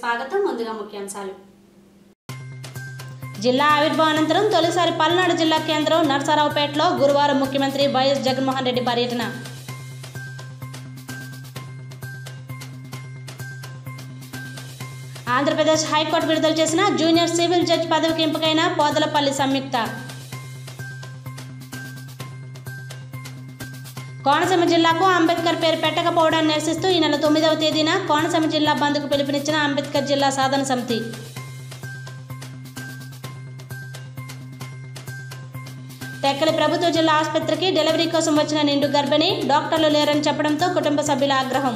స్వాగతం ముందుగా ముఖ్యాంశాలు జిల్లా ఆవిర్భావ అనంతరం తొలిసారి పల్నాడు జిల్లా కేంద్రం నర్సరావుపేటలో గురువారం ముఖ్యమంత్రి వైఎస్ జగన్మోహన్ రెడ్డి పర్యటన ఆంధ్రప్రదేశ్ హైకోర్టు విడుదల చేసిన జూనియర్ సివిల్ జడ్జ్ పదవికి ఎంపికైన పోదలపల్లి సంయుక్త కోనసీమ జిల్లాకు అంబేద్కర్ పేరు పెట్టకపోవడాన్ని నిరసిస్తూ ఈ నెల తొమ్మిదవ తేదీన కోనసీమ జిల్లా బంద్కు పిలుపునిచ్చిన అంబేద్కర్ జిల్లా సాధన సమితి తెక్కలి ప్రభుత్వ జిల్లా ఆసుపత్రికి డెలివరీ కోసం వచ్చిన నిండు గర్భిణి డాక్టర్లు లేరని చెప్పడంతో కుటుంబ సభ్యుల ఆగ్రహం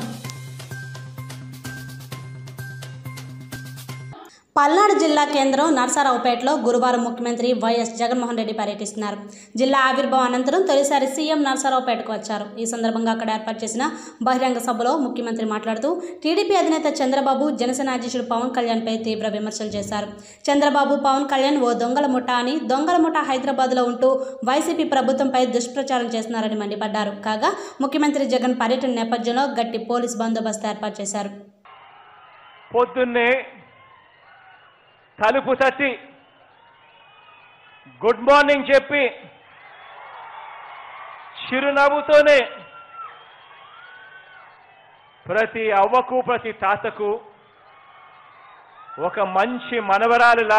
పల్నాడు జిల్లా కేంద్రం నర్సారావుపేటలో గురువారం ముఖ్యమంత్రి వైఎస్ జగన్మోహన్ రెడ్డి పర్యటిస్తున్నారు జిల్లా ఆవిర్భావం అనంతరం తొలిసారి సీఎం నర్సారావుపేటకు వచ్చారు ఈ సందర్భంగా అక్కడ ఏర్పాటు చేసిన బహిరంగ సభలో ముఖ్యమంత్రి మాట్లాడుతూ టీడీపీ అధినేత చంద్రబాబు జనసేన అధ్యక్షుడు పవన్ కళ్యాణ్పై తీవ్ర విమర్శలు చేశారు చంద్రబాబు పవన్ కళ్యాణ్ ఓ దొంగల ముఠ అని దొంగల ముఠ హైదరాబాద్లో ఉంటూ వైసీపీ ప్రభుత్వంపై దుష్ప్రచారం చేస్తున్నారని మండిపడ్డారు కాగా ముఖ్యమంత్రి జగన్ పర్యటన నేపథ్యంలో గట్టి పోలీస్ బందోబస్తు ఏర్పాటు చేశారు పొద్దున్నే తలుపు తట్టి గుడ్ మార్నింగ్ చెప్పి చిరునవ్వుతోనే ప్రతి అవ్వకు ప్రతి తాతకు ఒక మంచి మనవరాలులా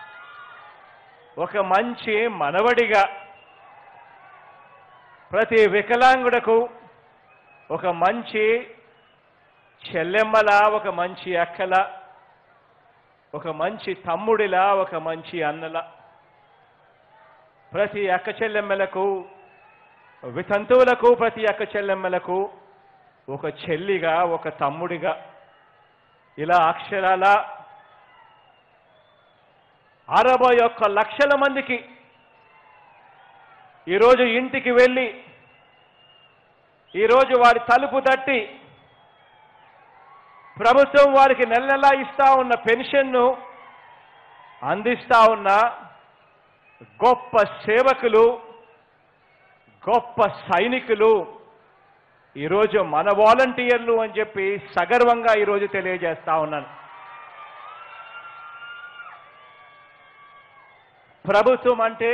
ఒక మంచి మనవడిగా ప్రతి వికలాంగుడకు ఒక మంచి చెల్లెమ్మలా ఒక మంచి అక్కలా ఒక మంచి తమ్ముడిలా ఒక మంచి అన్నలా ప్రతి అక్క చెల్లెమ్మలకు వితంతువులకు ప్రతి అక్క చెల్లెమ్మలకు ఒక చెల్లిగా ఒక తమ్ముడిగా ఇలా అక్షరాల అరవై ఒక్క లక్షల మందికి ఈరోజు ఇంటికి వెళ్ళి ఈరోజు వారి తలుపు తట్టి ప్రభుత్వం వారికి నెల నెలా ఇస్తా ఉన్న పెన్షన్ను అందిస్తా ఉన్న గొప్ప సేవకులు గొప్ప సైనికులు ఈరోజు మన వాలంటీర్లు అని చెప్పి సగర్వంగా ఈరోజు తెలియజేస్తా ఉన్నాను ప్రభుత్వం అంటే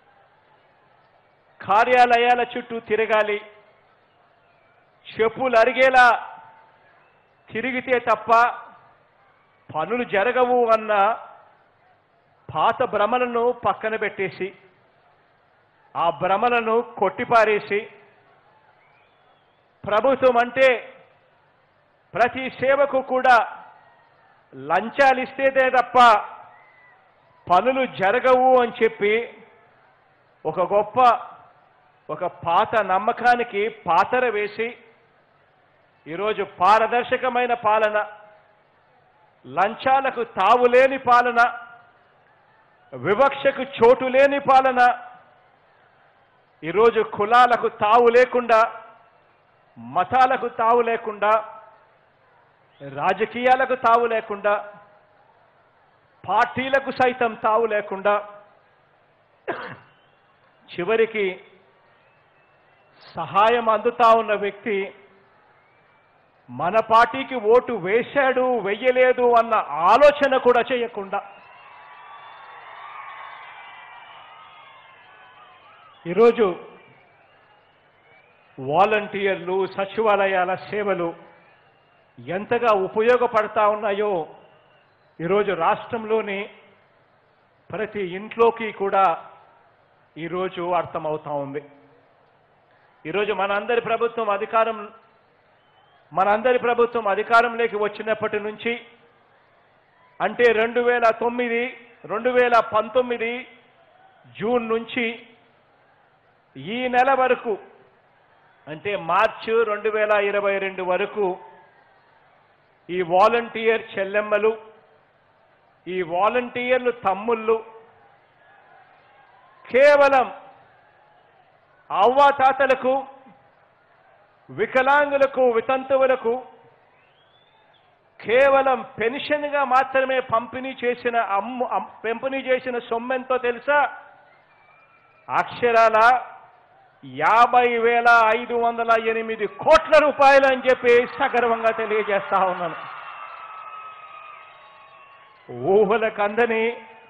కార్యాలయాల చుట్టూ తిరగాలి చెప్పులు అరిగేలా తిరిగితే తప్ప పనులు జరగవు అన్న పాత భ్రమలను పక్కన పెట్టేసి ఆ భ్రమలను కొట్టిపారేసి ప్రభుత్వం అంటే ప్రతి సేవకు కూడా లంచాలు ఇస్తేదే తప్ప పనులు జరగవు అని చెప్పి ఒక గొప్ప ఒక పాత నమ్మకానికి పాతర వేసి ఈరోజు పారదర్శకమైన పాలన లంచాలకు తావులేని పాలన వివక్షకు చోటు లేని పాలన ఈరోజు కులాలకు తావు లేకుండా మతాలకు తావు లేకుండా రాజకీయాలకు తావు లేకుండా పార్టీలకు సైతం తావు లేకుండా చివరికి సహాయం అందుతా ఉన్న వ్యక్తి మన పార్టీకి ఓటు వేశాడు వెయ్యలేదు అన్న ఆలోచన కూడా చేయకుండా ఈరోజు వాలంటీర్లు సచివాలయాల సేవలు ఎంతగా ఉపయోగపడతా ఉన్నాయో ఈరోజు రాష్ట్రంలోని ప్రతి ఇంట్లోకి కూడా ఈరోజు అర్థమవుతా ఉంది ఈరోజు మనందరి ప్రభుత్వం అధికారం మనందరి ప్రభుత్వం అధికారంలోకి వచ్చినప్పటి నుంచి అంటే రెండు వేల తొమ్మిది రెండు వేల పంతొమ్మిది జూన్ నుంచి ఈ నెల వరకు అంటే మార్చి రెండు వేల ఇరవై రెండు వరకు ఈ వాలంటీర్ చెల్లెమ్మలు ఈ వాలంటీర్లు తమ్ముళ్ళు కేవలం అవ్వాతాతలకు వికలాంగులకు వితంతువులకు కేవలం పెన్షన్గా మాత్రమే పంపిణీ చేసిన అమ్ము అమ్- పంపిణీ చేసిన సొమ్మెంతో తెలుసా అక్షరాల యాభై వేల ఐదు వందల ఎనిమిది కోట్ల రూపాయలు అని చెప్పి సగర్వంగా తెలియజేస్తా ఉన్నాను ఊహలకందని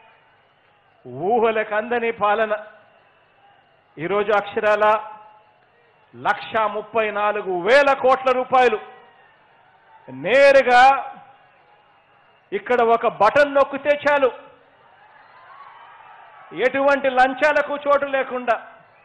ఊహలకందని పాలన ఈరోజు అక్షరాల లక్ష ముప్పై నాలుగు వేల కోట్ల రూపాయలు నేరుగా ఇక్కడ ఒక బటన్ నొక్కితే చాలు ఎటువంటి లంచాలకు చోటు లేకుండా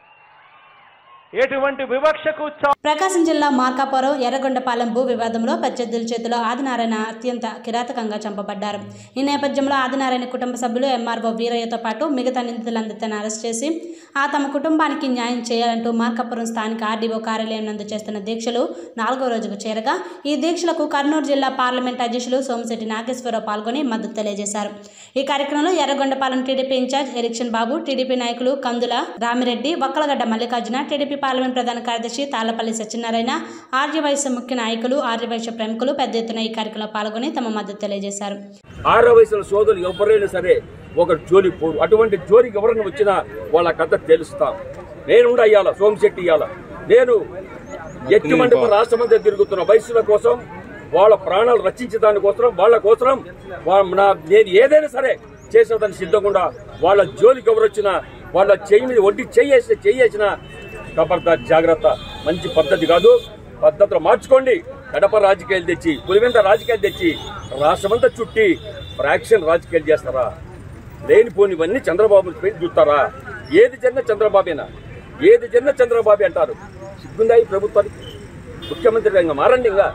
ఎటువంటి వివక్షకు చా ప్రకాశం జిల్లా మార్కాపురం ఎర్రగొండపాలెం భూ వివాదంలో ప్రత్యర్థుల చేతిలో ఆదినారాయణ అత్యంత కిరాతకంగా చంపబడ్డారు ఈ నేపథ్యంలో ఆదినారాయణ కుటుంబ సభ్యులు ఎంఆర్ఓ వీరయ్యతో పాటు మిగతా నిందితులందరినీ అరెస్ట్ చేసి ఆ తమ కుటుంబానికి న్యాయం చేయాలంటూ మార్కాపురం స్థానిక ఆర్డీఓ కార్యాలయం నందు చేస్తున్న దీక్షలు నాలుగో రోజుకు చేరగా ఈ దీక్షలకు కర్నూలు జిల్లా పార్లమెంట్ అధ్యక్షులు సోమిశెట్టి నాగేశ్వరరావు పాల్గొని మద్దతు తెలియజేశారు ఈ కార్యక్రమంలో ఎర్రగొండపాలెం టీడీపీ ఇన్ఛార్జ్ ఎరిక్షన్ బాబు టీడీపీ నాయకులు కందుల రామిరెడ్డి వక్కలగడ్డ మల్లికార్జున టీడీపీ పార్లమెంట్ ప్రధాన కార్యదర్శి తాళ్లపల్లి సత్యనారాయణ ఆర్యవైశ్య ముఖ్య నాయకులు ఆర్యవైశ్య ప్రముఖులు పెద్ద ఎత్తున ఈ కార్యక్రమంలో పాల్గొని తమ మద్దతు తెలియజేశారు ఆరో వయసుల సోదరులు ఎవరైనా సరే ఒక జోలి పోడు అటువంటి జోలికి ఎవరైనా వచ్చినా వాళ్ళ కథ తెలుస్తాం నేను కూడా అయ్యాల సోమశెట్టి ఇయ్యాల నేను ఎట్టి మండపం రాష్ట్రమంతా తిరుగుతున్న వయసుల కోసం వాళ్ళ ప్రాణాలు రక్షించే దానికోసం వాళ్ళ కోసం వా- నా నేను ఏదైనా సరే చేసేదాన్ని సిద్ధంగా వాళ్ళ జోలికి ఎవరు వచ్చినా వాళ్ళ చెయ్యి మీద ఒడ్డి చెయ్యేసి చెయ్యేసిన ఖబర్దార్ జాగ్రత్త మంచి పద్ధతి కాదు పద్ధతులు మార్చుకోండి కడప రాజకీయాలు తెచ్చి పులివెంత రాజకీయాలు తెచ్చి రాష్ట్రమంతా చుట్టి ఫ్రాక్షన్ రాజకీయాలు చేస్తారా లేనిపోనివన్నీ చంద్రబాబు పై చూస్తారా ఏది జరిగిన చంద్రబాబేనా ఏది జరిగిన చంద్రబాబు అంటారు సిగ్గుందా ఈ ప్రభుత్వానికి ముఖ్యమంత్రి ఇంకా మారండి ఇంకా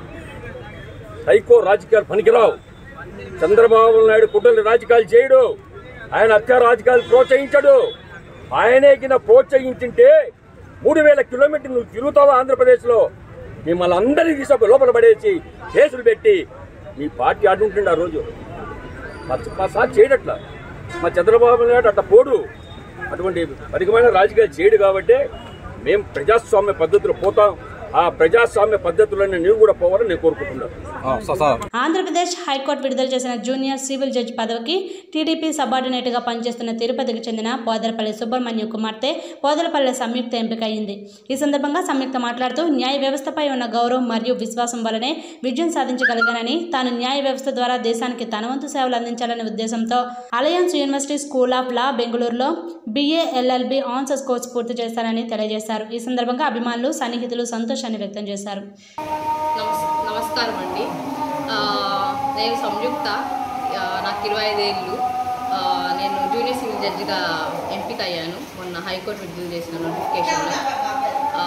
సైకో రాజకీయాలు పనికిరావు చంద్రబాబు నాయుడు కుటుంబ రాజకీయాలు చేయడు ఆయన హత్య రాజకీయాలు ప్రోత్సహించడు ఆయనే కింద ప్రోత్సహించింటే మూడు వేల కిలోమీటర్లు నువ్వు తిరుగుతావా ఆంధ్రప్రదేశ్లో మిమ్మల్ని అందరినీ తీసుకు లోపల పడేసి కేసులు పెట్టి మీ పార్టీ ఆడుంటుండే ఆ రోజు మా మా సార్ చేయడట్లా మా చంద్రబాబు నాయుడు అట్లా పోడు అటువంటి పరిగమైన రాజకీయాలు చేయడు కాబట్టి మేము ప్రజాస్వామ్య పద్ధతిలో పోతాం ఆ ప్రజాస్వామ్య పద్ధతులను నేను కూడా పోవాలని నేను కోరుకుంటున్నాను ఆంధ్రప్రదేశ్ హైకోర్టు విడుదల చేసిన జూనియర్ సివిల్ జడ్జి పదవికి టీడీపీ సబార్డినేట్గా పనిచేస్తున్న తిరుపతికి చెందిన పోదలపల్లి సుబ్రహ్మణ్య కుమార్తె పోదలపల్లి సంయుక్త ఎంపిక అయింది ఈ సందర్భంగా సంయుక్త మాట్లాడుతూ న్యాయ వ్యవస్థపై ఉన్న గౌరవం మరియు విశ్వాసం వల్లనే విజయం సాధించగలిగానని తాను న్యాయ వ్యవస్థ ద్వారా దేశానికి తన వంతు సేవలు అందించాలనే ఉద్దేశంతో Alliance University School of Law బెంగళూరులో బీఏ ఎల్ఎల్బి ఆన్సర్స్ కోర్సు పూర్తి చేశారని తెలియజేశారు ఈ సందర్భంగా అభిమానులు సన్నిహితులు సంతోషాన్ని వ్యక్తం చేశారు నమస్ నమస్కారం అండి ఆ, నేను సంయుక్త ఆ, నాకు ఇరవై ఐదేళ్ళు ఆ, నేను జూనియర్ సివిల్ జడ్జిగా ఎంపిక అయ్యాను మొన్న హైకోర్టు విడుదల చేసిన నోటిఫికేషన్లో ఆ,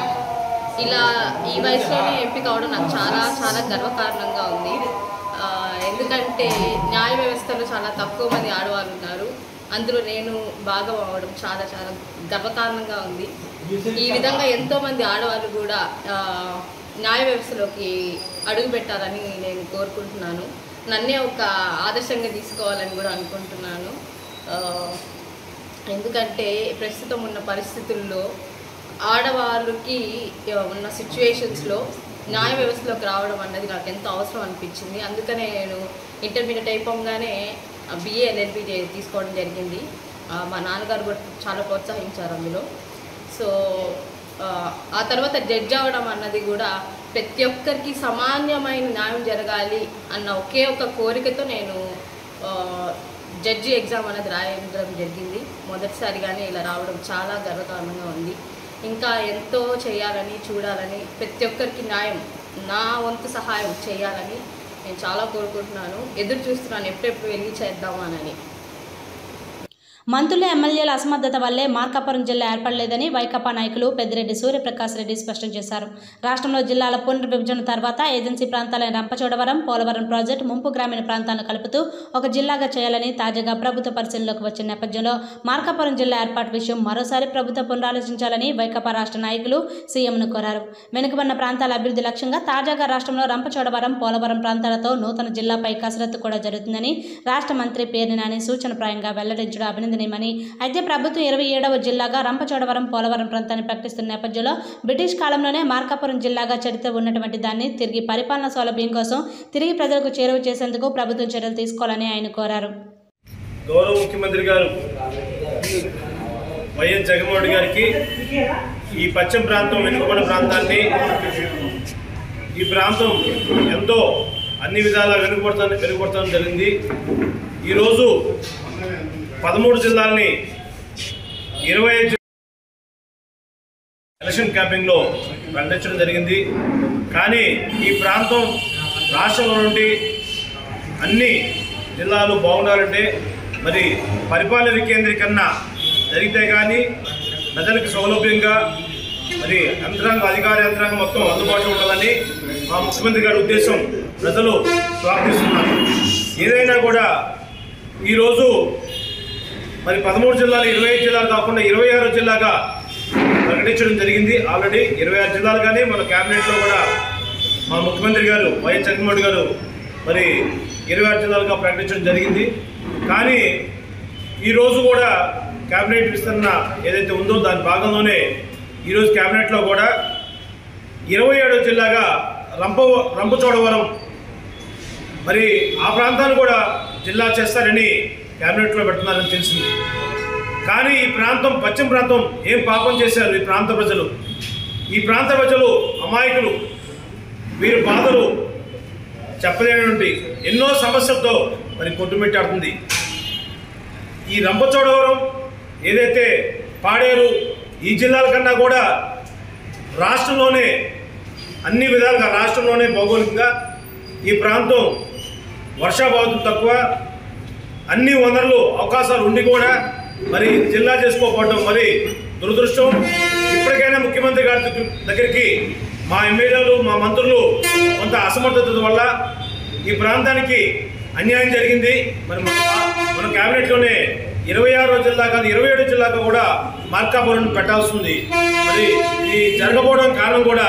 ఇలా ఈ వయసులోనే ఎంపిక అవడం నాకు చాలా చాలా గర్వకారణంగా ఉంది ఆ, ఎందుకంటే న్యాయ వ్యవస్థలో చాలా తక్కువ మంది ఆడవాళ్ళు ఉన్నారు అందులో నేను భాగం అవ్వడం చాలా చాలా గర్వకారణంగా ఉంది ఈ విధంగా ఎంతోమంది ఆడవాళ్ళు కూడా ఆ, న్యాయ వ్యవస్థలోకి అడుగు పెట్టాలని నేను కోరుకుంటున్నాను నన్నే ఒక ఆదర్శంగా తీసుకోవాలని కూడా అనుకుంటున్నాను ఆ, ఎందుకంటే ప్రస్తుతం ఉన్న పరిస్థితుల్లో ఆడవాళ్ళకి ఆ, ఉన్న సిచ్యువేషన్స్లో న్యాయ వ్యవస్థలోకి రావడం అన్నది నాకు ఎంతో అవసరం అనిపించింది అందుకనే నేను ఇంటర్మీడియట్ అయిపోగానే బిఏ ఎల్ఎల్బి తీసుకోవడం జరిగింది ఆ, మా నాన్నగారు కూడా చాలా ప్రోత్సహించారు అందులో సో ఆ, ఆ తర్వాత జడ్జ్ అవ్వడం అన్నది కూడా ప్రతి ఒక్కరికి సమాన్యమైన న్యాయం జరగాలి అన్న ఒకే ఒక కోరికతో నేను ఆ, జడ్జి ఎగ్జామ్ అనేది రాయడం జరిగింది మొదటిసారిగానే ఇలా రావడం చాలా గర్వకారణంగా ఉంది ఇంకా ఎంతో చేయాలని చూడాలని ప్రతి ఒక్కరికి న్యాయం నా వంతు సహాయం చేయాలని నేను చాలా కోరుకుంటున్నాను ఎదురు చూస్తున్నాను ఎప్పుడెప్పుడు వెళ్ళి చేద్దామనని మంత్రులు ఎమ్మెల్యేల అసమర్థత వల్లే మార్కాపురం జిల్లా ఏర్పడలేదని వైకాపా నాయకులు పెద్దిరెడ్డి సూర్యప్రకాష్ రెడ్డి స్పష్టం చేశారు రాష్ట్రంలో జిల్లాల పునర్విభజన తర్వాత ఏజెన్సీ ప్రాంతాలైన రంపచోడవరం పోలవరం ప్రాజెక్టు ముంపు గ్రామీణ ప్రాంతాలను కలుపుతూ ఒక జిల్లాగా చేయాలని తాజాగా ప్రభుత్వ పరిశీలనలోకి వచ్చిన నేపథ్యంలో మార్కాపురం జిల్లా ఏర్పాటు విషయం మరోసారి ప్రభుత్వం పునరాలోచించాలని వైకాపా రాష్ట్ర నాయకులు సీఎంను కోరారు వెనుకబడిన ప్రాంతాల అభివృద్ధి లక్ష్యంగా తాజాగా రాష్ట్రంలో రంపచోడవరం పోలవరం ప్రాంతాలతో నూతన జిల్లాపై కసరత్తు కూడా జరుగుతుందని రాష్ట్ర మంత్రి పేర్ని నాని సూచనప్రాయంగా వెల్లడించడం అభినందనీయమని అయితే ప్రభుత్వం ఇరవై ఏడవ జిల్లాగా రంపచోడవరం పోలవరం ప్రాంతాన్ని ప్రకటిస్తున్న నేపథ్యంలో బ్రిటిష్ కాలంలోనే మార్కాపురం జిల్లాగా చరిత్ర ఉన్నటువంటి దాన్ని తిరిగి పరిపాలన సౌలభ్యం కోసం తిరిగి ప్రజలకు చేరువ చేసేందుకు ప్రభుత్వం చర్యలు తీసుకోవాలని ఆయన కోరారు గౌరవ ముఖ్యమంత్రి గారు వైఎస్ జగన్మోహన్ రెడ్డి గారికి ఈ పశ్చిమ ప్రాంతం వెనుకబడిన ప్రాంతాన్ని ఈ ప్రాంతం ఎంతో అన్ని విధాలా వెనుకబడతాను వెనుకబడతాను జరిగింది ఈరోజు పదమూడు జిల్లాల్ని ఇరవై ఐదు ఎలక్షన్ క్యాంపింగ్లో ప్రకటించడం జరిగింది కానీ ఈ ప్రాంతం రాష్ట్రంలో నుండి అన్ని జిల్లాలు బాగుండాలంటే మరి పరిపాలన వికేంద్రీకరణ జరిగితే కానీ ప్రజలకు సౌలభ్యంగా మరి యంత్రాంగం అధికార యంత్రాంగం మొత్తం అందుబాటులో ఉండాలని మా ముఖ్యమంత్రి గారి ఉద్దేశం ప్రజలు స్వాగతిస్తున్నారు ఏదైనా కూడా ఈరోజు మరి పదమూడు జిల్లాలు ఇరవై ఐదు జిల్లాలు కాకుండా ఇరవై ఆరు జిల్లాగా ప్రకటించడం జరిగింది ఆల్రెడీ ఇరవై ఆరు జిల్లాలుగానే మన క్యాబినెట్లో కూడా మా ముఖ్యమంత్రి గారు వైఎస్ జగన్మోహన్ గారు మరి ఇరవై ఆరు జిల్లాలుగా ప్రకటించడం జరిగింది కానీ ఈరోజు కూడా క్యాబినెట్ విస్తరణ ఏదైతే ఉందో దాని భాగంలోనే ఈరోజు క్యాబినెట్లో కూడా ఇరవై ఏడో జిల్లాగా రంప రంపచోడవరం మరి ఆ ప్రాంతాన్ని కూడా జిల్లా చేస్తారని క్యాబినెట్లో పెడుతున్నారని తెలిసింది కానీ ఈ ప్రాంతం పశ్చిమ ప్రాంతం ఏం పాపం చేశారు ఈ ప్రాంత ప్రజలు ఈ ప్రాంత ప్రజలు అమాయకులు వీరి బాధలు చెప్పలేనటువంటి ఎన్నో సమస్యలతో మరి కొట్టుమిట్టాడుతుంది ఈ రంపచోడవరం ఏదైతే పాడేరు ఈ జిల్లాల కన్నా కూడా రాష్ట్రంలోనే అన్ని విధాలుగా రాష్ట్రంలోనే భౌగోళికంగా ఈ ప్రాంతం వర్షాభావం తక్కువ అన్ని వనరులు అవకాశాలు ఉండి కూడా మరి జిల్లా చేసుకోకపోవడం మరి దురదృష్టం ఇప్పటికైనా ముఖ్యమంత్రి గారి దగ్గర- దగ్గరికి మా ఎమ్మెల్యేలు మా మంత్రులు కొంత అసమర్థత వల్ల ఈ ప్రాంతానికి అన్యాయం జరిగింది మరి మన మన క్యాబినెట్లోనే ఇరవై ఆరో జిల్లా కాదు ఇరవై ఏడు జిల్లాకు కూడా మార్కాపురం పెట్టాల్సి ఉంది మరి ఈ జరగకపోవడం కారణం కూడా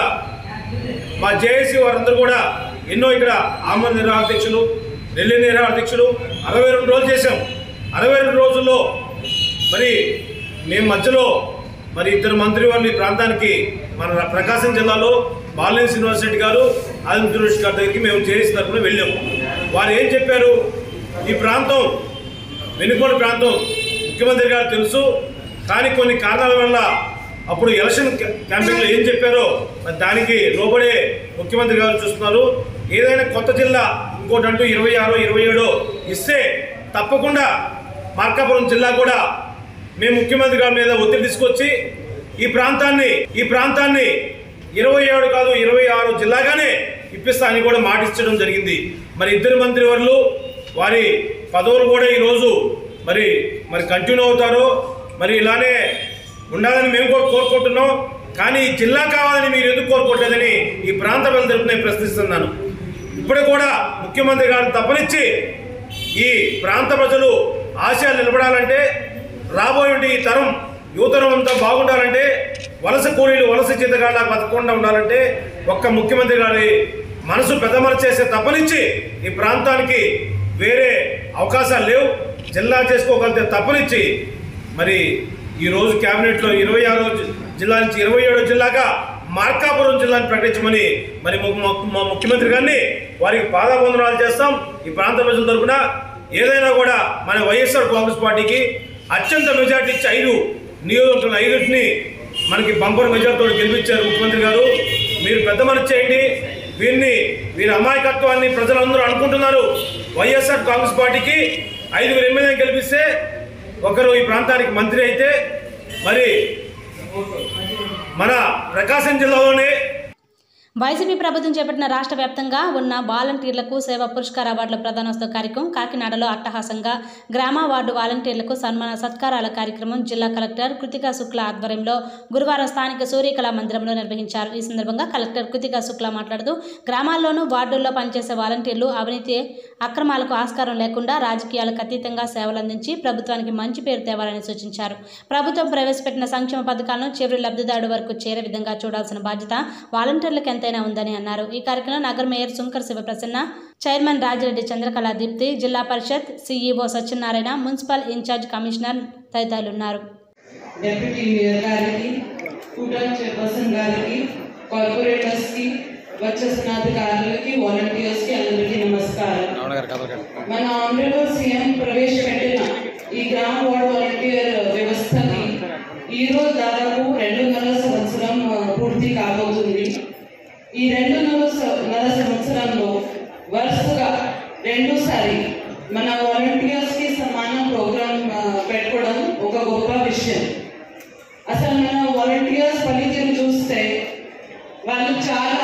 మా జేఏసీ వారందరూ కూడా ఎన్నో ఇక్కడ ఆమరణ నిర్వాహక అధ్యక్షులు ఢిల్లీ నిర్వాహక అధ్యక్షులు అరవై రెండు రోజులు చేశాం అరవై రెండు రోజుల్లో మరి మేము మధ్యలో మరి ఇద్దరు మంత్రి వాళ్ళు ఈ ప్రాంతానికి మన ప్రకాశం జిల్లాలో బాలినేని శ్రీనివాస్ రెడ్డి గారు ఆదిత్య యూనివర్సిటీ గారి దగ్గరికి మేము జేఏసీ తరఫున వెళ్ళాము వారు ఏం చెప్పారు ఈ ప్రాంతం వెనుకోని ప్రాంతం ముఖ్యమంత్రి గారు తెలుసు కానీ కొన్ని కారణాల వల్ల అప్పుడు ఎలక్షన్ క్యా- క్యాంపెయిన్లో ఏం చెప్పారో మరి దానికి లోబడే ముఖ్యమంత్రి గారు చూస్తున్నారు ఏదైనా కొత్త జిల్లా ఇంకోటి అంటూ ఇరవై ఆరో ఇరవై ఏడో ఇస్తే తప్పకుండా మార్కాపురం జిల్లా కూడా మేము ముఖ్యమంత్రి గారి మీద ఒత్తిడి తీసుకొచ్చి ఈ ప్రాంతాన్ని ఈ ప్రాంతాన్ని ఇరవై ఏడు కాదు ఇరవై ఆరు జిల్లాగానే ఇప్పిస్తానని కూడా మాటిచ్చడం జరిగింది మరి ఇద్దరు మంత్రివర్లు వారి పదవులు కూడా ఈరోజు మరి మరి కంటిన్యూ అవుతారు మరి ఇలానే ఉండాలని మేము కూడా కోరుకుంటున్నాం కానీ ఈ జిల్లా కావాలని మీరు ఎందుకు కోరుకోవట్లేదని ఈ ప్రాంత ప్రజలు నేను ప్రశ్నిస్తున్నాను ఇప్పుడు కూడా ముఖ్యమంత్రి గారిని తప్పనిచ్చి ఈ ప్రాంత ప్రజలు ఆశయాలు నిలబడాలంటే రాబోయే ఈ తరం యువతరం అంతా బాగుండాలంటే వలస కూలీలు వలస జీతగాళ్ళ బతకకుండా ఉండాలంటే ఒక్క ముఖ్యమంత్రి గారి మనసు పెద్దమర చేసే తప్పనిచ్చి ఈ ప్రాంతానికి వేరే అవకాశాలు లేవు జిల్లా చేసుకోగలిగితే తప్పనిచ్చి మరి ఈ రోజు క్యాబినెట్లో ఇరవై ఆరో జి- జిల్లా నుంచి ఇరవై ఏడో జిల్లాగా మార్కాపురం జిల్లాని ప్రకటించమని మరి ము- ము- మా ముఖ్యమంత్రి గారిని వారికి పాదాబంధనాలు చేస్తాం ఈ ప్రాంత ప్రజల తరపున ఏదైనా కూడా మన వైఎస్ఆర్ కాంగ్రెస్ పార్టీకి అత్యంత మెజార్టీ ఇచ్చి ఐదు నియోజకవర్గాలు ఐదుటిని మనకి బంపర్ మెజార్టీతో గెలిపించారు ముఖ్యమంత్రి గారు మీరు పెద్ద మనసు చేయండి వీరిని వీరి అమాయకత్వాన్ని ప్రజలందరూ అనుకుంటున్నారు వైఎస్ఆర్ కాంగ్రెస్ పార్టీకి ఐదుగురు ఎమ్మెల్యే గెలిపిస్తే ఒకరు ఈ ప్రాంతానికి మంత్రి అయితే మరి మన ప్రకాశం జిల్లాలోనే వైసీపీ ప్రభుత్వం చేపట్టిన రాష్ట్ర వ్యాప్తంగా ఉన్న వాలంటీర్లకు సేవా పురస్కార అవార్డుల ప్రదానోత్సవ కార్యక్రమం కాకినాడలో అట్టహాసంగా గ్రామ వార్డు వాలంటీర్లకు సన్మాన సత్కారాల కార్యక్రమం జిల్లా కలెక్టర్ కృతికా శుక్ల ఆధ్వర్యంలో గురువారం స్థానిక సూర్యకళా మందిరంలో నిర్వహించారు ఈ సందర్భంగా కలెక్టర్ కృతికా శుక్ల మాట్లాడుతూ గ్రామాల్లోనూ వార్డుల్లో పనిచేసే వాలంటీర్లు అవినీతి అక్రమాలకు ఆస్కారం లేకుండా రాజకీయాలకు అతీతంగా సేవలందించి ప్రభుత్వానికి మంచి పేరు తేవాలని సూచించారు ప్రభుత్వం ప్రవేశపెట్టిన సంక్షేమ పథకాలను చివరి లబ్ధిదారు వరకు చేరే విధంగా చూడాల్సిన బాధ్యత వాలంటీర్లకు ఎంతైనా ఉందని అన్నారు ఈ కార్యక్రమంలో నగర mayor Shankar Sivaprasanna chairman Rajireddy Chandrakala Deepthi Zilla Parishad CEO Satyanarayana municipal in charge commissioner తదితరులు ఉన్నారు డెప్యూటీ మేయర్ గారికి కూటమి చైర్పర్సన్ గారికి కార్పొరేటర్స్ కి వచ్చేసిన అధికారులకి వాలంటీర్స్ కి అందరికీ నమస్కారం మన ఆనరబుల్ సీఎం ప్రవేశపెట్టిన ఈ గ్రామ వార్డ్ వాలంటీర్ వ్యవస్థని ఈ రోజు దాదాపు రెండున్నర సంవత్సరం ఆ, పూర్తి కాబోతుంది ఈ రెండున్నర స- నర సంవత్సరంలో వరుస విషయం అసలు మన వాలంటీర్స్ పనితీరు చూస్తే వాళ్ళు చాలా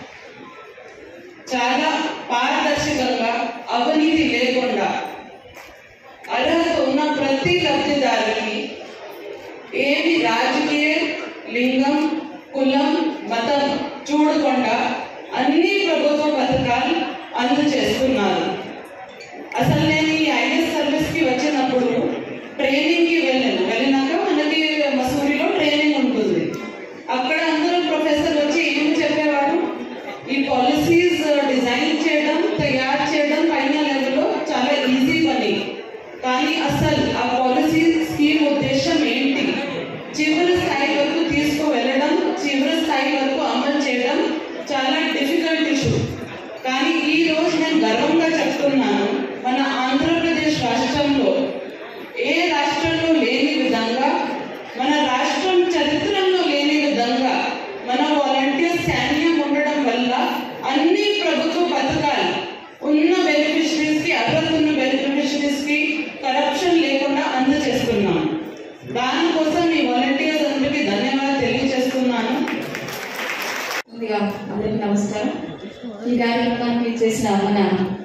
చాలా పారదర్శకంగా అవినీతి లేకుండా అర్హత ఉన్న ప్రతి లబ్ధిదారుకి ఏమి రాజకీయ లింగం కులం మతం చూడకుండా అన్ని ప్రభుత్వ పథకాలు అందజేస్తున్నారు అసలు నేను ఈ ఐఎస్ సర్వీస్కి వచ్చినప్పుడు ట్రైనింగ్కి వెళ్ళాను వెళ్ళినాక మనకి మసూరిలో ట్రైనింగ్ ఉంటుంది అక్కడ అందరూ ప్రొఫెసర్ వచ్చి ఏమి చెప్పేవారు ఈ పాలసీస్ డిజైన్ చేయడం తయారు చేయడం పైన లెవెల్లో చాలా ఈజీ పని కానీ అసలు ఆ పాలసీ స్కీమ్ ఉద్దేశం ఏంటి చివరి స్థాయి వరకు తీసుకు వెళ్ళడం చివరి స్థాయి వరకు అమలు చేయడం చాలా డిఫికల్ట్ ఇష్యూ కానీ ఈ రోజు నేను గర్వంగా చెప్తున్నాను మన ఆంధ్రప్రదేశ్ రాష్ట్రంలో ఏ రాష్ట్రంలో లేని విధంగా మన రాష్ట్రం చరిత్రలో లేని విధంగా మన వాలంటీర్ సైన్యం ఉండడం వల్ల అన్ని ప్రభుత్వ పథకాలు ఉన్న బెనిఫిషరీస్ కి అర్హత ఉన్న బెనిఫిషరీస్ కి కరప్షన్ లేకుండా అందజేస్తున్నాం దానికోసం ఈ వాలంటీర్స్ అందరికీ ధన్యవాదాలు తెలియజేస్తున్నాను ముందుగా అందరికీ నమస్కారం ఈ కార్యక్రమానికి చేసిన మన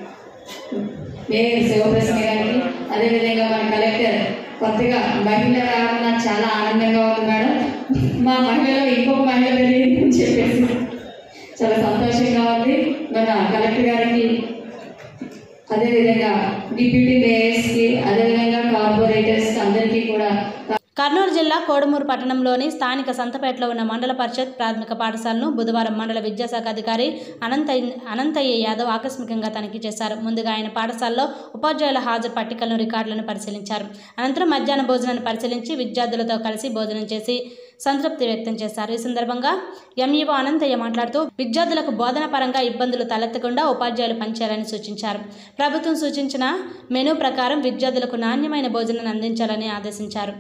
మేయర్ శివప్రసన్న గారికి అదేవిధంగా మన కలెక్టర్ కొత్తగా మహిళ రావడం నాకు చాలా ఆనందంగా ఉంది మేడం మా మహిళలో ఇంకొక మహిళ తెలియదు అని చెప్పేసి చాలా సంతోషంగా ఉంది మన కలెక్టర్ గారికి అదేవిధంగా డిప్యూటీ మేయర్స్కి అదేవిధంగా కార్పొరేటర్స్ అందరికీ కూడా కర్నూలు జిల్లా కోడుమూరు పట్టణంలోని స్థానిక సంతపేటలో ఉన్న మండల పరిషత్ ప్రాథమిక పాఠశాలను బుధవారం మండల విద్యాశాఖ అధికారి అనంతయ్య అనంతయ్య యాదవ్ ఆకస్మికంగా తనిఖీ చేశారు ముందుగా ఆయన పాఠశాలలో ఉపాధ్యాయుల హాజరు పట్టికలను రికార్డులను పరిశీలించారు అనంతరం మధ్యాహ్న భోజనాన్ని పరిశీలించి విద్యార్థులతో కలిసి భోజనం చేసి సంతృప్తి వ్యక్తం చేశారు ఈ సందర్భంగా ఎంఈఓ అనంతయ్య మాట్లాడుతూ విద్యార్థులకు బోధన పరంగా ఇబ్బందులు తలెత్తకుండా ఉపాధ్యాయులు పనిచేయాలని సూచించారు ప్రభుత్వం సూచించిన మెనూ ప్రకారం విద్యార్థులకు నాణ్యమైన భోజనాన్ని అందించాలని ఆదేశించారు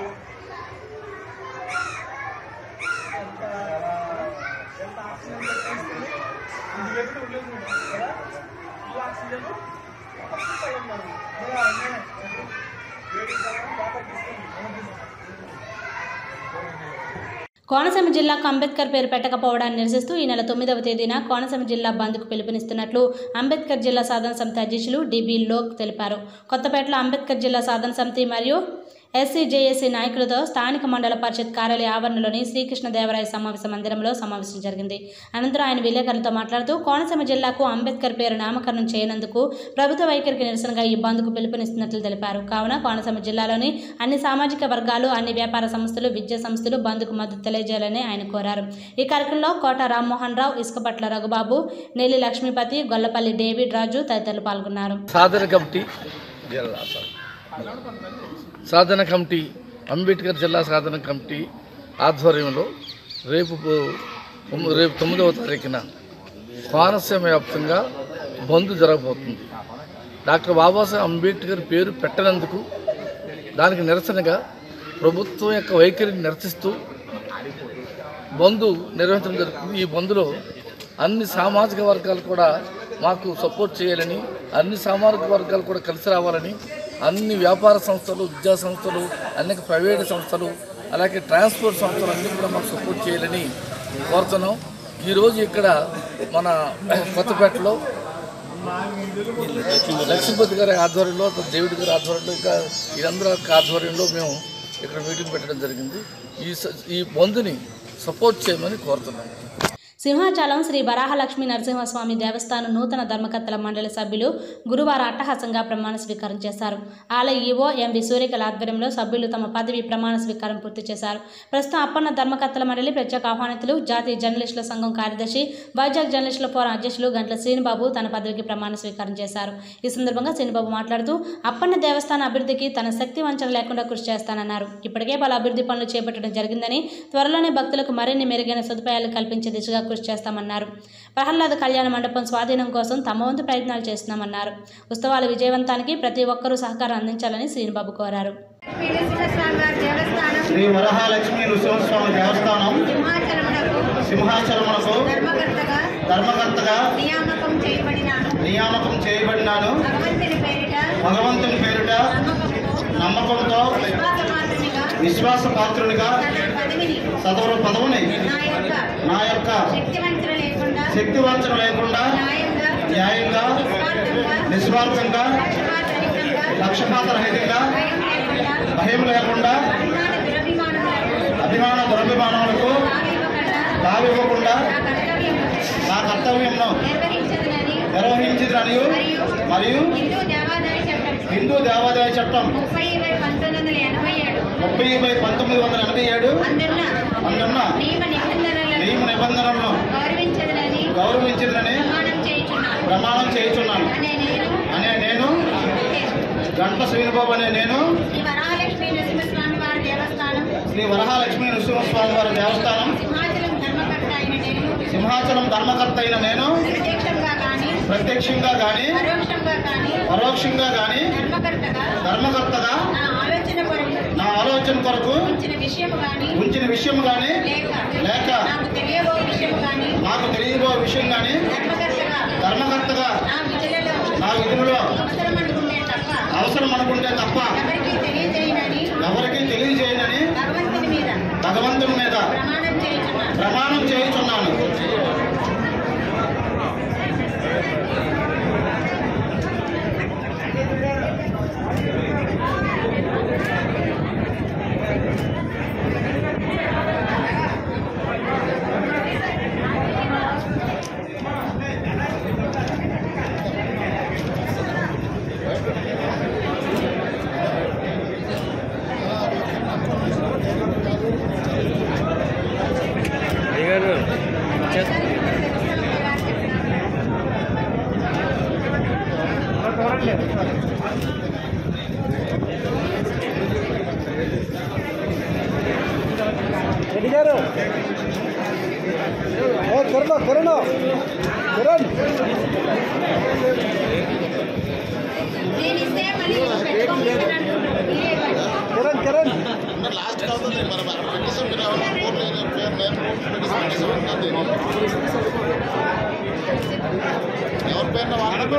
కోనసీమ జిల్లాకు అంబేద్కర్ పేరు పెట్టకపోవడాన్ని నిరసిస్తూ ఈ నెల తొమ్మిదవ తేదీన కోనసీమ జిల్లా బంద్కు పిలుపునిస్తున్నట్లు అంబేద్కర్ జిల్లా సాధన సమితి అధ్యక్షులు డిబి లోక్ తెలిపారు కొత్తపేటలో అంబేద్కర్ జిల్లా సాధన సమితి మరియు ఎస్సీ జేఏసీ నాయకులతో స్థానిక మండల పరిషత్ కార్యాలయ ఆవరణలోని శ్రీకృష్ణదేవరాయ సమావేశ మందిరంలో సమావేశం జరిగింది అనంతరం ఆయన విలేకరులతో మాట్లాడుతూ కోనసీమ జిల్లాకు అంబేద్కర్ పేరు నామకరణం చేయనందుకు ప్రభుత్వ వైఖరికి నిరసనగా ఈ బంద్కు పిలుపునిస్తున్నట్లు తెలిపారు కావున కోనసీమ జిల్లాలోని అన్ని సామాజిక వర్గాలు అన్ని వ్యాపార సంస్థలు విద్యా సంస్థలు బంద్కు మద్దతు తెలియజేయాలని ఆయన కోరారు ఈ కార్యక్రమంలో కోట రామ్మోహన్ రావు ఇసుకపట్ల రఘుబాబు నెల్లి లక్ష్మీపతి గొల్లపల్లి డేవిడ్ రాజు తదితరులు పాల్గొన్నారు సాధన కమిటీ సాధన కమిటీ అంబేద్కర్ జిల్లా సాధన కమిటీ ఆధ్వర్యంలో రేపు తొమ్మి- రేపు తొమ్మిదవ తారీఖున కోనసీమ వ్యాప్తంగా బంద్ జరగబోతుంది డాక్టర్ బాబాసాహెబ్ అంబేద్కర్ పేరు పెట్టనందుకు దానికి నిరసనగా ప్రభుత్వం యొక్క వైఖరిని నిరసిస్తూ బంద్ నిర్వహించడం జరుగుతుంది ఈ బంద్లో అన్ని సామాజిక వర్గాలు కూడా మాకు సపోర్ట్ చేయాలని అన్ని సామాజిక వర్గాలు కూడా కలిసి రావాలని అన్ని వ్యాపార సంస్థలు విద్యా సంస్థలు అనేక ప్రైవేట్ సంస్థలు అలాగే ట్రాన్స్పోర్ట్ సంస్థలు అన్నీ కూడా మాకు సపోర్ట్ చేయాలని కోరుతున్నాం ఈరోజు ఇక్కడ మన కొత్తపేటలో లక్ష్మీపతి గారి ఆధ్వర్యంలో దేవిడి గారి ఆధ్వర్యంలో ఇంకా వీరందరి యొక్క ఆధ్వర్యంలో మేము ఇక్కడ మీటింగ్ పెట్టడం జరిగింది ఈ స- ఈ బంధుని సపోర్ట్ చేయమని కోరుతున్నాం సింహాచలం శ్రీ వరాహలక్ష్మీ నరసింహస్వామి దేవస్థానం నూతన ధర్మకర్తల మండలి సభ్యులు గురువారం అట్టహాసంగా ప్రమాణ స్వీకారం చేశారు ఆలయ ఈవో ఎంవి సూర్యకల ఆధ్వర్యంలో సభ్యులు తమ పదవి ప్రమాణ స్వీకారం పూర్తి చేశారు ప్రస్తుతం అప్పన్న ధర్మకర్తల మండలి ప్రత్యేక ఆహ్వానితులు జాతీయ జర్నలిస్టుల సంఘం కార్యదర్శి వైజాగ్ జర్నలిస్టుల ఫోరం అధ్యక్షులు గంట్ల శ్రీనిబాబు తన పదవికి ప్రమాణ స్వీకారం చేశారు ఈ సందర్భంగా శ్రీనిబాబు మాట్లాడుతూ అప్పన్న దేవస్థాన అభివృద్ధికి తన శక్తి వంచన లేకుండా కృషి చేస్తానన్నారు ఇప్పటికే పలు అభివృద్ధి పనులు చేపట్టడం జరిగిందని త్వరలోనే భక్తులకు మరిన్ని మెరుగైన సదుపాయాలు కల్పించే దిశగా కృషి చేస్తామన్నారు ప్రహ్లాద కళ్యాణ మండపం స్వాధీనం కోసం తమ వంతు ప్రయత్నాలు చేస్తున్నామన్నారు ఉత్సవాల విజయవంతానికి ప్రతి ఒక్కరూ సహకారం అందించాలని శ్రీనిబాబు కోరారు స్వామివారి దేవస్థానం శ్రీ వరహాలక్ష్మి నృసింహస్వామి దేవస్థానం సింహాచలమునకు సింహాచలమునకు ధర్మకర్తగా ధర్మకర్తగా నియామకం చేయబడినాను నియామకం చేయబడినాను భగవంతుని పేరిట భగవంతుని పేరిట నమ్మకంతో నమ్మకంతో విశ్వాసపాత్రునిగా విశ్వాస పాత్రునిగా సదరు పదవిని సదరు పదవిని నా యొక్క నా యొక్క శక్తివంచన లేకుండా శక్తివంచన లేకుండా న్యాయంగా న్యాయంగా నిస్వార్థంగా నిస్వార్థంగా పక్షపాతరహితంగా పక్షపాత రహితంగా భయం లేకుండా భయం లేకుండా అభిమాన దురభిమానములకు అభిమాన దురభిమానములకు తావివ్వకుండా తావివ్వకుండా నా కర్తవ్యం నా కర్తవ్యంను నిర్వహించదనని నిర్వహించదని మరియు హిందూ దేవాదాయ చట్టం హిందూ దేవాదాయ చట్టం ముప్పై బై పంతొమ్మిది వందల ఎనభై ఏడు ముప్పై బై పంతొమ్మిది వందల ఎనభై ఏడు అందున్న అందున్న నియమ నిబంధనలను నియమ నిబంధనలను గౌరవించదనని గౌరవించదని ప్రమాణం చేయుచున్నాను ప్రమాణం చేయుచున్నాను అనే నేను అనే నేను గంట శ్రీనిబాబు అనే నేను శ్రీ వరాలక్ష్మీ నరసింహస్వామి వారి దేవస్థానం శ్రీ వరహాలక్ష్మీ నృసింహస్వామి వారి దేవస్థానం సింహాచలం ధర్మకర్త అయిన నేను సింహాచలం ధర్మకర్త అయిన నేను ప్రత్యక్షంగా కానీ ప్రత్యక్షంగా గాని పరోక్షంగా కానీ పరోక్షంగా గాని ధర్మకర్తగా ధర్మకర్తగా నా ఆలోచన కొరకు నా ఆలోచన కొరకు ఉంచిన విషయం కానీ ఉంచిన విషయం గాని లేక లేక నాకు తెలియబో విషయం కానీ నాకు తెలియబో విషయం గాని ధర్మకర్తగా ధర్మకర్తగా నా విధులలో నా విధులలో అవసరం అనుకుంటే తప్ప అవసరం అనుకుంటే తప్ప ఎవరికీ తెలియజేయనని ఎవరికి తెలియజేయనని భగవంతుని మీద భగవంతుని మీద ప్రమాణం చేయుచున్నాను ప్రమాణం చేయుచున్నాను నేను ఇస్తే మళ్ళీ పెట్టుకోమని లాస్ట్ అవుతుంది మరి మరి పెట్టేసాం మీరు ఎవరు ఫోన్ లేదు, పేరు లేదు, పెట్టేసాం, పెట్టేసాం, అంతే. ఎవరి పేరున వాళ్ళకి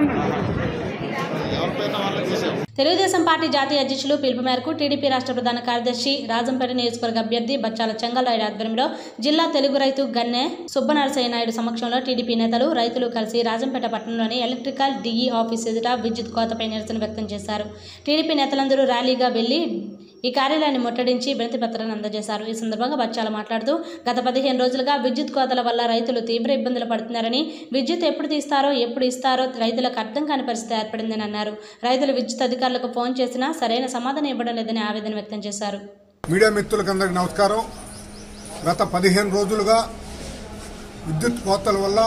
ఎవరి పేరున వాళ్ళకి చేసాం తెలుగుదేశం పార్టీ జాతీయ అధ్యక్షులు పిలుపు మేరకు టీడీపీ రాష్ట్ర ప్రధాన కార్యదర్శి రాజంపేట నియోజకవర్గ అభ్యర్థి బచ్చాల చెంగల్రాయుడు ఆధ్వర్యంలో జిల్లా తెలుగు రైతు గన్నె సుబ్బనరసయ్య నాయుడు సమక్షంలో టీడీపీ నేతలు రైతులు కలిసి రాజంపేట పట్టణంలోని ఎలక్ట్రికల్ డిఈ ఆఫీస్ ఎదుట విద్యుత్ కోతపై నిరసన వ్యక్తం చేశారు టీడీపీ నేతలందరూ ర్యాలీగా వెళ్లి ఈ కార్యాలయాన్ని ముట్టడించి వినతి పత్రాన్ని అందజేశారు ఈ సందర్భంగా బచ్చాల మాట్లాడుతూ గత పదిహేను రోజులుగా విద్యుత్ కోతల వల్ల రైతులు తీవ్ర ఇబ్బందులు పడుతున్నారని విద్యుత్ ఎప్పుడు తీస్తారో ఎప్పుడు ఇస్తారో రైతులకు అర్థం కాని పరిస్థితి ఏర్పడిందని అన్నారు రైతులు విద్యుత్ అధికారులకు ఫోన్ చేసినా సరైన సమాధానం ఇవ్వడం లేదని ఆవేదన వ్యక్తం చేశారు మీడియా మిత్రులకు అందరికి నమస్కారం గత పదిహేను రోజులుగా విద్యుత్ కోతల వల్ల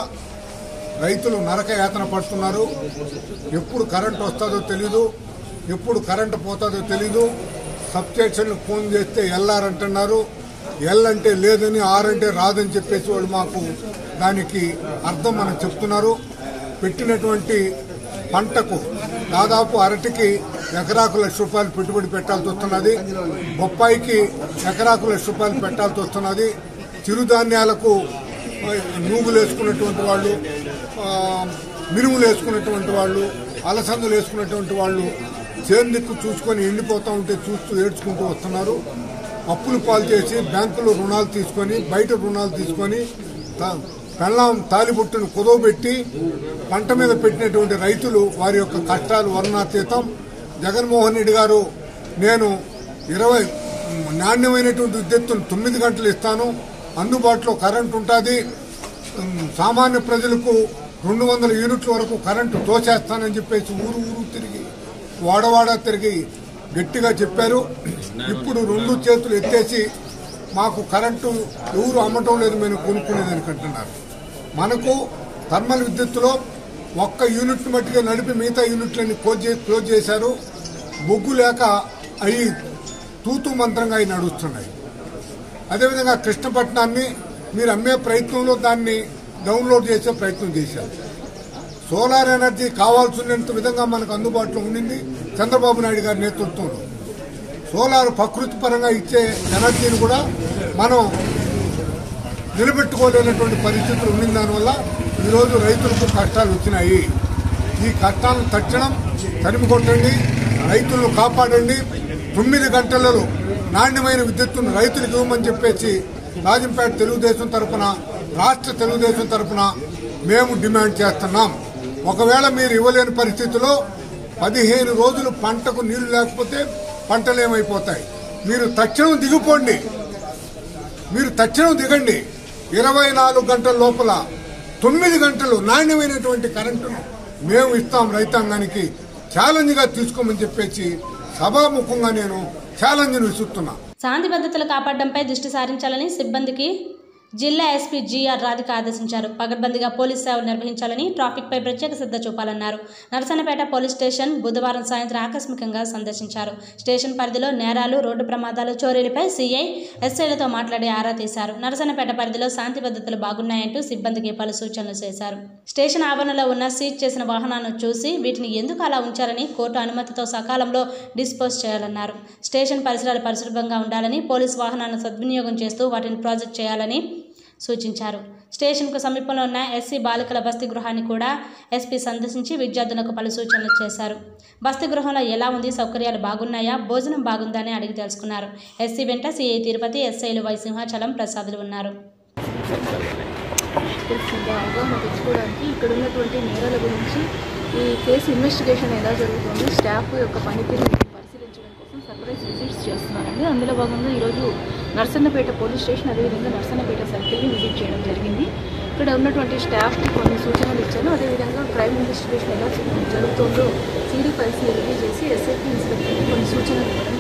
రైతులు నరక యాతన పడుతున్నారు ఎప్పుడు కరెంట్ వస్తుందో తెలీదు ఎప్పుడు కరెంటు పోతుందో తెలీదు సబ్స్టేషన్లకు ఫోన్ చేస్తే ఎల్ఆర్ అంటున్నారు ఎల్ అంటే లేదని ఆర్ అంటే రాదని చెప్పేసి వాళ్ళు మాకు దానికి అర్థం మనం చెప్తున్నారు పెట్టినటువంటి పంటకు దాదాపు అరటికి ఎకరాకు లక్ష రూపాయలు పెట్టుబడి పెట్టాల్సి వస్తున్నది బొప్పాయికి ఎకరాకు లక్ష రూపాయలు పెట్టాల్సి వస్తున్నది చిరుధాన్యాలకు ఆ, నూగులు వేసుకున్నటువంటి వాళ్ళు ఆ, మినుములు వేసుకున్నటువంటి వాళ్ళు అలసందులు వేసుకున్నటువంటి వాళ్ళు చేందిక్కు చూసుకొని ఎండిపోతూ ఉంటే చూస్తూ ఏడ్చుకుంటూ వస్తున్నారు అప్పులు పాలు చేసి బ్యాంకులో రుణాలు తీసుకొని బయట రుణాలు తీసుకొని తా- పెళ్ళాం తాలిబుట్టును కుదవబెట్టి పంట మీద పెట్టినటువంటి రైతులు వారి యొక్క కష్టాలు వర్ణాతీతం జగన్మోహన్ రెడ్డి గారు నేను ఇరవై నాణ్యమైనటువంటి విద్యుత్తును తొమ్మిది గంటలు ఇస్తాను అందుబాటులో కరెంట్ ఉంటుంది ఉమ్, సామాన్య ప్రజలకు రెండు వందల యూనిట్ల వరకు కరెంటు తోచేస్తానని చెప్పేసి ఊరు ఊరు తిరిగి వాడవాడ తిరిగి గట్టిగా చెప్పారు ఇప్పుడు రెండు చేతులు ఎత్తేసి మాకు కరెంటు ఎవరు అమ్మటం లేదు మేము కొనుక్కునేదని అంటున్నారు మనకు థర్మల్ విద్యుత్తులో ఒక్క యూనిట్ మట్టిగా నడిపి మిగతా యూనిట్లని క్లోజ్ చే- క్లోజ్ చేశారు బొగ్గు లేక అవి తూతూ మంత్రంగా అవి నడుస్తున్నాయి అదేవిధంగా కృష్ణపట్నాన్ని మీరు అమ్మే ప్రయత్నంలో దాన్ని డౌన్లోడ్ చేసే ప్రయత్నం చేశారు సోలార్ ఎనర్జీ కావాల్సినంత విధంగా మనకు అందుబాటులో ఉండింది చంద్రబాబు నాయుడు గారి నేతృత్వంలో సోలార్ ప్రకృతి పరంగా ఇచ్చే ఎనర్జీని కూడా మనం నిలబెట్టుకోలేనటువంటి పరిస్థితులు ఉండిన దానివల్ల ఈరోజు రైతులకు కష్టాలు వచ్చినాయి ఈ కష్టాలను తక్షణం తరిమి కొట్టండి రైతులను కాపాడండి తొమ్మిది గంటలలో నాణ్యమైన విద్యుత్తును రైతులకు ఇవ్వమని చెప్పేసి రాజంపేట తెలుగుదేశం తరపున రాష్ట్ర తెలుగుదేశం తరపున మేము డిమాండ్ చేస్తున్నాం ఒకవేళ మీరు ఇవ్వలేని పరిస్థితిలో పదిహేను రోజులు పంటకు నీళ్లు లేకపోతే పంటలు ఏమైపోతాయి మీరు తక్షణం దిగిపోండి మీరు తక్షణం దిగండి ఇరవై నాలుగు గంటల లోపల తొమ్మిది గంటలు నాణ్యమైనటువంటి కరెంటును మేము ఇస్తాం రైతాంగానికి ఛాలెంజ్గా తీసుకోమని చెప్పేసి సభాముఖంగా నేను ఛాలెంజ్ను విసురుతున్నా శాంతి భద్రతలు కాపాడడంపై దృష్టి సారించాలని సిబ్బందికి జిల్లా ఎస్పీ జీఆర్ రాధిక ఆదేశించారు పగడ్బందీగా పోలీస్ సేవలు నిర్వహించాలని ట్రాఫిక్పై ప్రత్యేక శ్రద్ధ చూపాలన్నారు నరసన్నపేట పోలీస్ స్టేషన్ బుధవారం సాయంత్రం ఆకస్మికంగా సందర్శించారు స్టేషన్ పరిధిలో నేరాలు రోడ్డు ప్రమాదాలు చోరీలపై సీఐ ఎస్ఐలతో మాట్లాడి ఆరా తీశారు నరసన్నపేట పరిధిలో శాంతి భద్రతలు బాగున్నాయంటూ సిబ్బందికి పలు సూచనలు చేశారు స్టేషన్ ఆవరణలో ఉన్న సీజ్ చేసిన వాహనాలను చూసి వీటిని ఎందుకు అలా ఉంచారని కోర్టు అనుమతితో సకాలంలో డిస్పోజ్ చేయాలన్నారు స్టేషన్ పరిసరాలు పరిశుభ్రంగా ఉండాలని పోలీస్ వాహనాలను సద్వినియోగం చేస్తూ వాటిని ప్రాజెక్ట్ చేయాలని సూచించారు స్టేషన్కు సమీపంలో ఉన్న ఎస్సీ బాలికల బస్తీ గృహాన్ని కూడా ఎస్పీ సందర్శించి విద్యార్థులకు పలు సూచనలు చేశారు బస్తీ గృహంలో ఎలా ఉంది సౌకర్యాలు బాగున్నాయా భోజనం బాగుందా అని అడిగి తెలుసుకున్నారు ఎస్సీ వెంట సిఐ తిరుపతి ఎస్ఐలు వై సింహాచలం ప్రసాదులు ఉన్నారు తెలిసింది అవగాహన తెచ్చుకోవడానికి ఇక్కడ ఉన్నటువంటి నేరాల గురించి ఈ కేసు ఇన్వెస్టిగేషన్ ఎలా జరుగుతుంది స్టాఫ్ యొక్క పనితీరుని పరిశీలించడం కోసం సర్ప్రైజ్ విజిట్స్ చేస్తున్నారండి అందులో భాగంగా ఈరోజు నర్సన్నపేట పోలీస్ స్టేషన్ అదేవిధంగా నర్సన్నపేట సర్కిల్ని విజిట్ చేయడం జరిగింది ఇక్కడ ఉన్నటువంటి స్టాఫ్కి కొన్ని సూచనలు ఇచ్చాను అదేవిధంగా క్రైమ్ ఇన్వెస్టిగేషన్ ఎలా జరుగుతుందో సీడీ ఫైల్స్ని రివ్యూ చేసి ఎస్ఐపీ ఇన్స్పెక్టర్కి కొన్ని సూచనలు ఇవ్వడం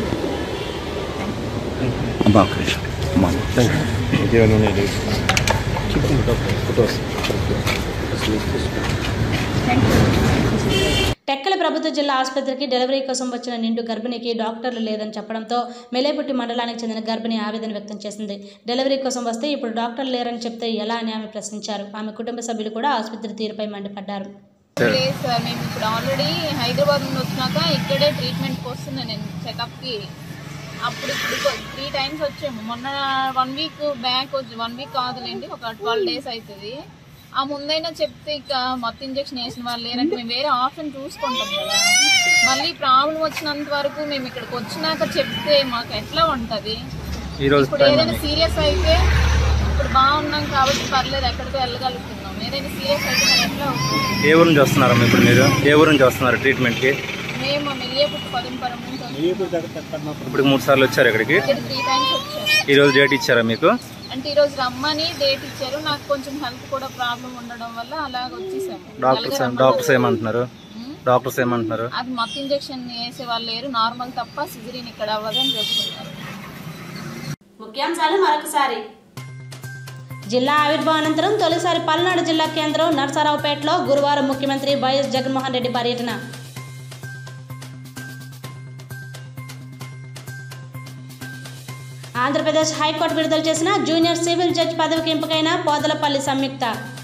టెక్కల ప్రభుత్వ జిల్లా ఆసుపత్రికి డెలివరీ కోసం వచ్చిన నిండు గర్భిణికి డాక్టర్లు లేదని చెప్పడంతో మెలేపుట్టి మండలానికి చెందిన గర్భిణి ఆవేదన వ్యక్తం చేసింది డెలివరీ కోసం వస్తే ఇప్పుడు డాక్టర్లు లేరని చెప్తే ఎలా అని ఆమె ప్రశ్నించారు ఆమె కుటుంబ సభ్యులు కూడా ఆసుపత్రి తీరుపై మండిపడ్డారు లేదు సార్ మేము ఇప్పుడు ఆల్రెడీ హైదరాబాద్ నుండి వచ్చినాక ఇక్కడే ట్రీట్మెంట్కి వస్తున్నా నేను చెకప్కి అప్పుడు ఇప్పుడు త్రీ టైమ్స్ వచ్చాము మొన్న వన్ వీక్ బ్యాక్ వచ్చి వన్ వీక్ కాదులేండి ఒక ట్వెల్వ్ డేస్ అవుతుంది ఆ ముందైనా చెప్తే ఇక మొత్తం ఇంజక్షన్ వేసిన వాళ్ళు లేరంటే మేము వేరే ఆప్షన్ చూసుకుంటాం కదా మళ్ళీ ప్రాబ్లం వచ్చినంత వరకు మేము ఇక్కడికి వచ్చినాక చెప్తే మాకు ఎట్లా ఉంటుంది ఈరోజు ఇప్పుడు ఏదైనా సీరియస్ అయితే ఇప్పుడు బాగున్నాం కాబట్టి పర్లేదు ఎక్కడికో వెళ్ళగలుగుతున్నాం ఏదైనా సీరియస్ అయితే మరి ఎట్లా అవుతుంది ఏ ఊరు నుంచి వస్తున్నారమ్మా ఇప్పుడు మీరు ఏ ఊరు నుంచి వస్తున్నారు ట్రీట్మెంట్కి మేము మెల్లియపుట్టు పదంపరం నుంచి వచ్చాము. ఇప్పుడు మూడు సార్లు వచ్చారు ఇక్కడికి ఇక్కడ త్రీ టైమ్స్ వచ్చాము ఈ రోజు డేట్ ఇచ్చారా మీకు అంటే ఈ రోజు రమ్మని డేట్ ఇచ్చారు నాకు కొంచెం హెల్త్ కూడా ప్రాబ్లం ఉండడం వల్ల అలాగ వచ్చేసాము డాక్టర్స్ నలుగురం డాక్టర్స్ ఏమంటున్నారు డాక్టర్స్ ఏమంటున్నారు అది మొత్తం ఇంజక్షన్ వేసే వాళ్ళు లేరు నార్మల్ తప్ప సిజరీన్ ఇక్కడ అవ్వదని చెప్తున్నారు ముఖ్యాంశాలు మరొకసారి జిల్లా ఆవిర్భావ అనంతరం తొలిసారి పల్నాడు జిల్లా కేంద్రం నర్సారావుపేటలో గురువారం ముఖ్యమంత్రి వైఎస్ జగన్మోహన్ రెడ్డి పర్యటన ఆంధ్రప్రదేశ్ హైకోర్టు విడుదల చేసిన జూనియర్ సివిల్ జడ్జ్ పదవికి ఎంపికైన పోదలపల్లి సంయుక్త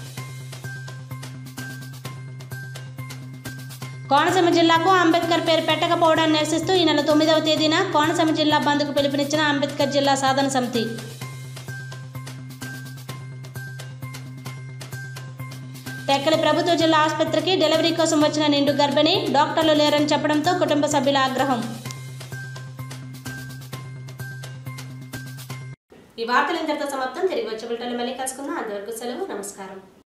కోనసీమ జిల్లాకు అంబేద్కర్ పేరు పెట్టకపోవడాన్ని నిరసిస్తూ ఈ నెల తొమ్మిదవ తేదీన కోనసీమ జిల్లా బంద్కు పిలుపునిచ్చిన అంబేద్కర్ జిల్లా సాధన సమితి టెక్కలి ప్రభుత్వ జిల్లా ఆసుపత్రికి డెలివరీ కోసం వచ్చిన నిండు గర్భిణి డాక్టర్లు లేరని చెప్పడంతో కుటుంబ సభ్యుల ఆగ్రహం ఈ వార్తలు ఇంతటితో సమాప్తం తిరిగి వచ్చే బిల్టలు మళ్ళీ కలుసుకుందాం అంతవరకు సెలవు నమస్కారం